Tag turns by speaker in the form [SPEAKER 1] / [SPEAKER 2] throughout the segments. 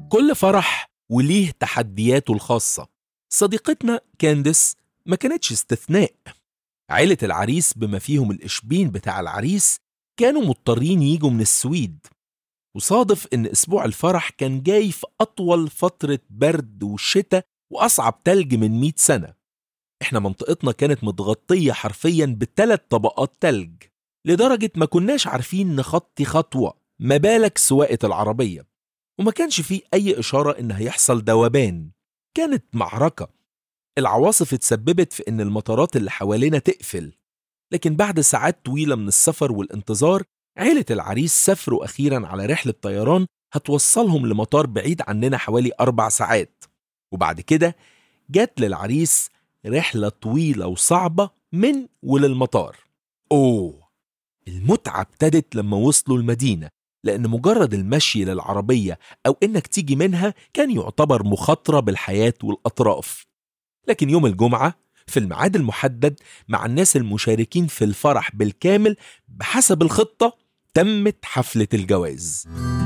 [SPEAKER 1] كل فرح وليه تحدياته الخاصة صديقتنا كاندس ما كانتش استثناء عيلة العريس بما فيهم الإشبين بتاع العريس كانوا مضطرين يجوا من السويد وصادف إن أسبوع الفرح كان جاي في أطول فترة برد وشتاء وأصعب تلج من 100 سنة إحنا منطقتنا كانت متغطية حرفيا بثلاث طبقات تلج لدرجة ما كناش عارفين نخطي خطوة ما بالك سواقة العربية وما كانش فيه أي إشارة إن هيحصل ذوبان كانت معركة العواصف اتسببت في إن المطارات اللي حوالينا تقفل لكن بعد ساعات طويلة من السفر والانتظار عيلة العريس سافروا أخيرا على رحلة طيران هتوصلهم لمطار بعيد عننا حوالي أربع ساعات وبعد كده جات للعريس رحلة طويلة وصعبة من وللمطار أوه المتعة ابتدت لما وصلوا المدينة لأن مجرد المشي للعربية أو إنك تيجي منها كان يعتبر مخاطرة بالحياة والأطراف لكن يوم الجمعة في الميعاد المحدد مع الناس المشاركين في الفرح بالكامل بحسب الخطة تمت حفلة الجواز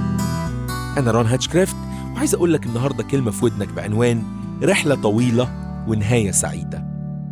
[SPEAKER 1] أنا ران هاتشكرافت وعايز أقول لك النهاردة كلمة في ودنك بعنوان رحلة طويلة ونهاية سعيدة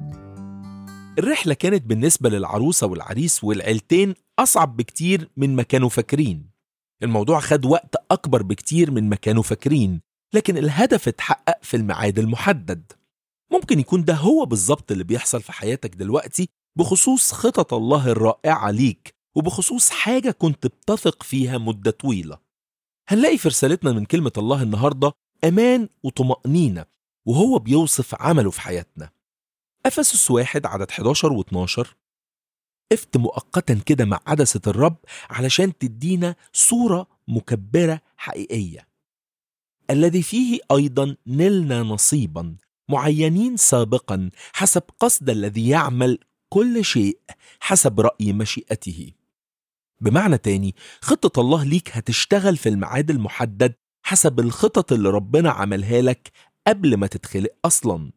[SPEAKER 1] الرحلة كانت بالنسبة للعروسة والعريس والعيلتين أصعب بكتير من ما كانوا فاكرين الموضوع خد وقت أكبر بكتير من ما كانوا فاكرين لكن الهدف اتحقق في الميعاد المحدد ممكن يكون ده هو بالظبط اللي بيحصل في حياتك دلوقتي بخصوص خطط الله الرائعة ليك وبخصوص حاجة كنت بتثق فيها مدة طويلة هنلاقي في رسالتنا من كلمة الله النهاردة أمان وطمأنينة وهو بيوصف عمله في حياتنا أفسس واحد عدد 11 و 12 قفت مؤقتا كده مع عدسة الرب علشان تدينا صورة مكبرة حقيقية الذي فيه أيضا نلنا نصيبا معينين سابقا حسب قصد الذي يعمل كل شيء حسب رأي مشيئته بمعنى تاني خطة الله ليك هتشتغل في الميعاد المحدد حسب الخطط اللي ربنا عملها لك قبل ما تتخلق أصلا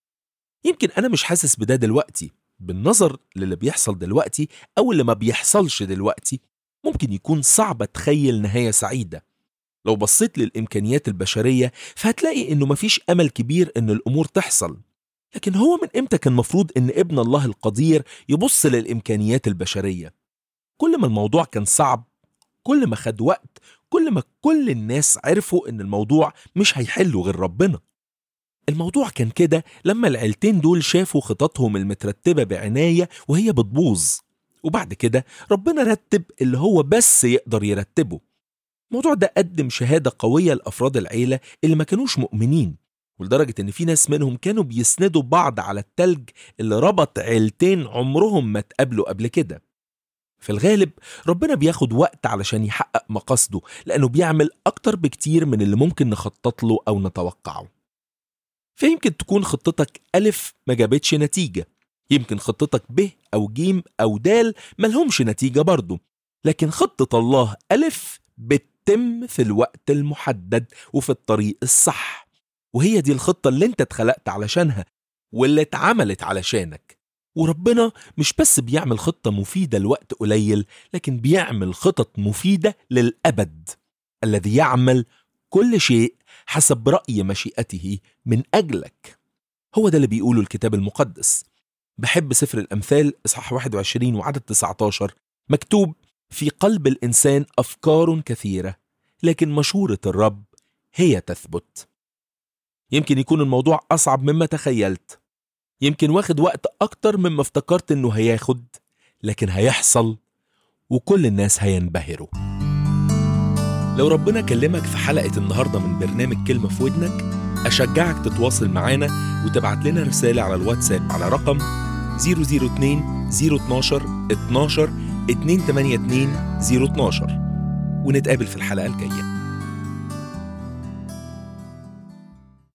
[SPEAKER 1] يمكن أنا مش حاسس بده دلوقتي بالنظر للي بيحصل دلوقتي أو اللي ما بيحصلش دلوقتي ممكن يكون صعب تخيل نهاية سعيدة لو بصيت للإمكانيات البشرية فهتلاقي إنه مفيش أمل كبير إن الأمور تحصل لكن هو من إمتى كان مفروض إن ابن الله القدير يبص للإمكانيات البشرية كل ما الموضوع كان صعب كل ما خد وقت كل ما كل الناس عرفوا إن الموضوع مش هيحله غير ربنا الموضوع كان كده لما العيلتين دول شافوا خططهم المترتبة بعناية وهي بتبوظ وبعد كده ربنا رتب اللي هو بس يقدر يرتبه الموضوع ده قدم شهادة قوية لأفراد العيلة اللي ما كانوش مؤمنين ولدرجة إن في ناس منهم كانوا بيسندوا بعض على التلج اللي ربط عيلتين عمرهم ما اتقابلوا قبل كده في الغالب ربنا بياخد وقت علشان يحقق مقاصده لأنه بيعمل أكتر بكتير من اللي ممكن نخطط له أو نتوقعه فيمكن تكون خطتك ألف ما جابتش نتيجة يمكن خطتك ب أو جيم أو دال ملهمش نتيجة برضه لكن خطة الله ألف بتتم في الوقت المحدد وفي الطريق الصح وهي دي الخطة اللي انت اتخلقت علشانها واللي اتعملت علشانك وربنا مش بس بيعمل خطة مفيدة لوقت قليل لكن بيعمل خطط مفيدة للأبد الذي يعمل كل شيء حسب رأي مشيئته من أجلك هو ده اللي بيقوله الكتاب المقدس بحب سفر الأمثال إصحاح 21 وعدد 19 مكتوب في قلب الإنسان أفكار كثيرة لكن مشورة الرب هي تثبت يمكن يكون الموضوع أصعب مما تخيلت يمكن واخد وقت أكتر مما افتكرت إنه هياخد لكن هيحصل وكل الناس هينبهروا لو ربنا كلمك في حلقة النهاردة من برنامج كلمة في ودنك أشجعك تتواصل معانا وتبعت لنا رسالة على الواتساب على رقم 002 012 12 282 012 ونتقابل في الحلقة الجاية